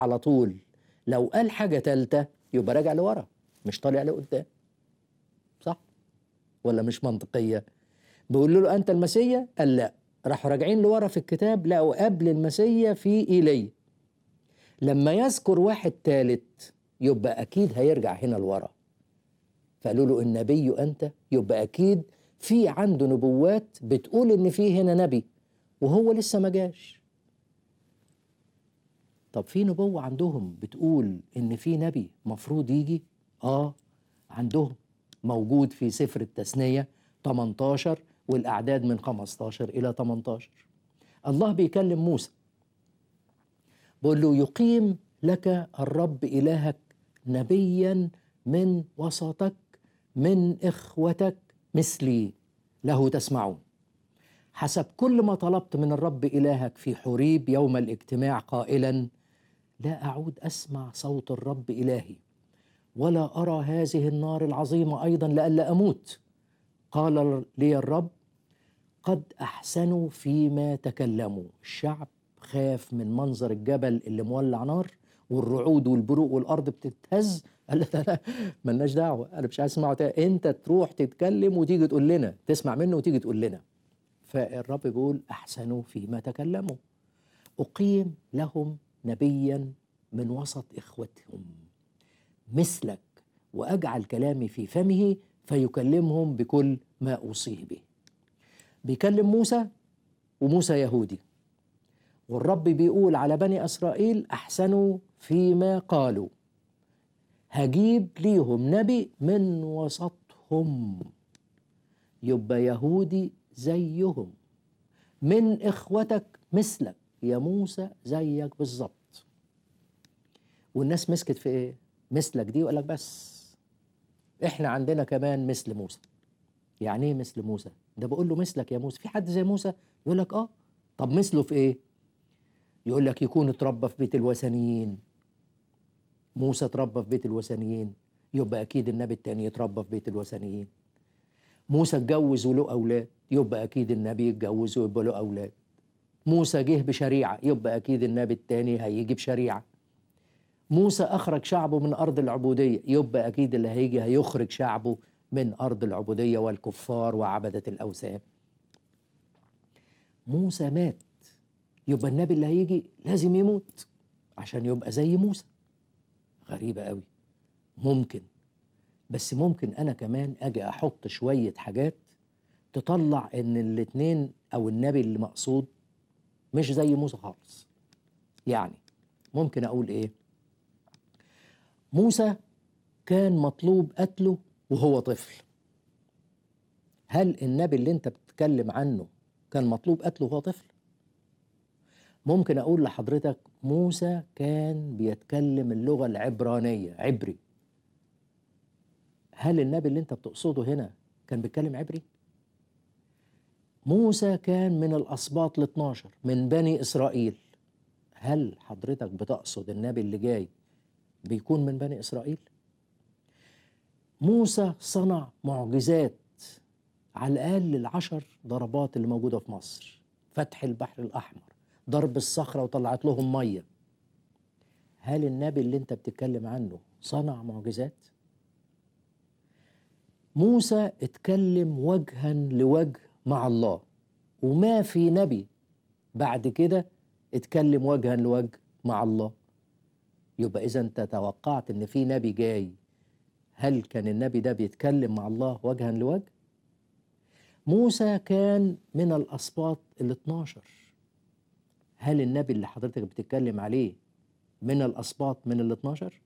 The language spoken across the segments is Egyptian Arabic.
على طول لو قال حاجة تالتة يبقى راجع لورا مش طالع لقدام صح ولا مش منطقية بيقول له أنت المسيا قال لا راحوا راجعين لورا في الكتاب لقوا قبل المسيا في إيليا لما يذكر واحد تالت يبقى أكيد هيرجع هنا لورا فقالوا له النبي أنت يبقى أكيد في عنده نبوات بتقول إن في هنا نبي وهو لسه ما جاش طب في نبوة عندهم بتقول إن في نبي مفروض يجي آه عندهم موجود في سفر التثنية 18 والأعداد من 15 إلى 18 الله بيكلم موسى بيقول له يقيم لك الرب إلهك نبيا من وسطك من إخوتك مثلي له تسمعون حسب كل ما طلبت من الرب إلهك في حريب يوم الاجتماع قائلا لا أعود أسمع صوت الرب إلهي ولا أرى هذه النار العظيمة أيضا لئلا أموت قال لي الرب قد أحسنوا فيما تكلموا الشعب خاف من منظر الجبل اللي مولع نار والرعود والبروق والارض بتتهز قال لا لا ملناش دعوه انا مش عايز اسمعه تاني انت تروح تتكلم وتيجي تقول لنا تسمع منه وتيجي تقول لنا فالرب بيقول احسنوا فيما تكلموا اقيم لهم نبيا من وسط اخوتهم مثلك واجعل كلامي في فمه فيكلمهم بكل ما اوصيه به بيكلم موسى وموسى يهودي والرب بيقول على بني اسرائيل احسنوا فيما قالوا هجيب ليهم نبي من وسطهم يبقى يهودي زيهم من اخوتك مثلك يا موسى زيك بالظبط والناس مسكت في ايه مثلك دي وقال لك بس احنا عندنا كمان مثل موسى يعني ايه مثل موسى ده بقول له مثلك يا موسى في حد زي موسى يقول لك اه طب مثله في ايه يقول لك يكون اتربى في بيت الوثنيين موسى اتربى في بيت الوثنيين يبقى اكيد النبي التاني يتربى في بيت الوثنيين موسى اتجوز وله اولاد يبقى اكيد النبي يتجوز ويبقى له اولاد موسى جه بشريعه يبقى اكيد النبي التاني هيجي بشريعه موسى اخرج شعبه من ارض العبوديه يبقى اكيد اللي هيجي هيخرج شعبه من ارض العبوديه والكفار وعبده الاوثان موسى مات يبقى النبي اللي هيجي لازم يموت عشان يبقى زي موسى غريبة قوي ممكن بس ممكن أنا كمان أجي أحط شوية حاجات تطلع إن الاتنين أو النبي اللي مقصود مش زي موسى خالص يعني ممكن أقول إيه موسى كان مطلوب قتله وهو طفل هل النبي اللي انت بتتكلم عنه كان مطلوب قتله وهو طفل ممكن اقول لحضرتك موسى كان بيتكلم اللغه العبرانيه عبري هل النبي اللي انت بتقصده هنا كان بيتكلم عبري موسى كان من الاسباط ال 12 من بني اسرائيل هل حضرتك بتقصد النبي اللي جاي بيكون من بني اسرائيل موسى صنع معجزات على الاقل العشر ضربات اللي موجوده في مصر فتح البحر الاحمر ضرب الصخرة وطلعت لهم مية هل النبي اللي انت بتتكلم عنه صنع معجزات موسى اتكلم وجها لوجه مع الله وما في نبي بعد كده اتكلم وجها لوجه مع الله يبقى اذا انت توقعت ان في نبي جاي هل كان النبي ده بيتكلم مع الله وجها لوجه موسى كان من الاسباط ال 12 هل النبي اللي حضرتك بتتكلم عليه من الأسباط من ال 12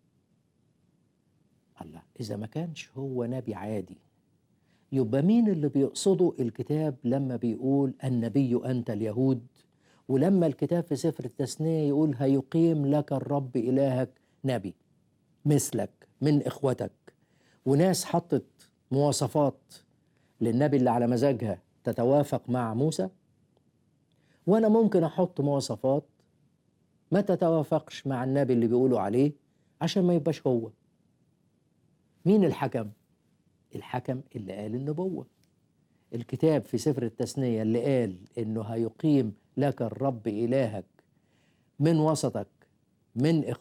الله إذا ما كانش هو نبي عادي يبقى مين اللي بيقصده الكتاب لما بيقول النبي أنت اليهود ولما الكتاب في سفر التثنية يقول هيقيم لك الرب إلهك نبي مثلك من إخوتك وناس حطت مواصفات للنبي اللي على مزاجها تتوافق مع موسى وانا ممكن احط مواصفات ما تتوافقش مع النبي اللي بيقولوا عليه عشان ما يبقاش هو مين الحكم الحكم اللي قال النبوة الكتاب في سفر التثنية اللي قال انه هيقيم لك الرب الهك من وسطك من